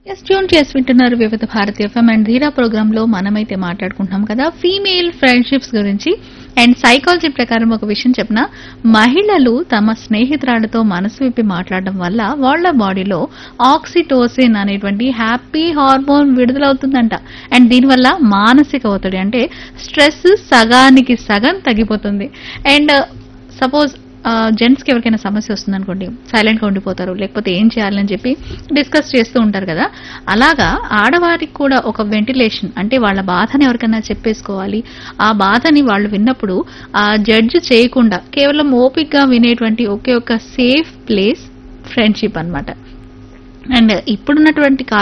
yes tune చేసి వింటున్నారు Vividh Bharati FM and Dheera programme లో మనమైతే మాట్లాడుకుంటున్నాం కదా ఫీమేల్ ఫ్రెండ్షిప్స్ గురించి అండ్ సైకాలజీ ప్రకారం ఒక విషయం చెప్పిన మహిళలు తమ స్నేహితురాలతో మనసు విప్పి మాట్లాడడం వల్ల వాళ్ళ బాడీలో ఆక్సిటోసిన్ అనేటువంటి హ్యాపీ హార్మోన్ విడుదలవుతుందంట అండ్ దీనివల్ల మానసిక ఒత్తిడి అంటే స్ట్రెస్ సగానికి సగం తగ్గిపోతుంది అండ్ సపోజ్ జెంట్స్కి ఎవరికైనా సమస్య వస్తుంది అనుకోండి సైలెంట్గా ఉండిపోతారు లేకపోతే ఏం చేయాలని చెప్పి డిస్కస్ చేస్తూ ఉంటారు కదా అలాగా ఆడవారికి కూడా ఒక వెంటిలేషన్ అంటే వాళ్ళ బాధని ఎవరికైనా చెప్పేసుకోవాలి ఆ బాధని వాళ్ళు విన్నప్పుడు ఆ జడ్జ్ చేయకుండా కేవలం ఓపిక్గా వినేటువంటి ఒకే ఒక సేఫ్ ప్లేస్ ఫ్రెండ్షిప్ అన్నమాట అండ్ ఇప్పుడున్నటువంటి కాలం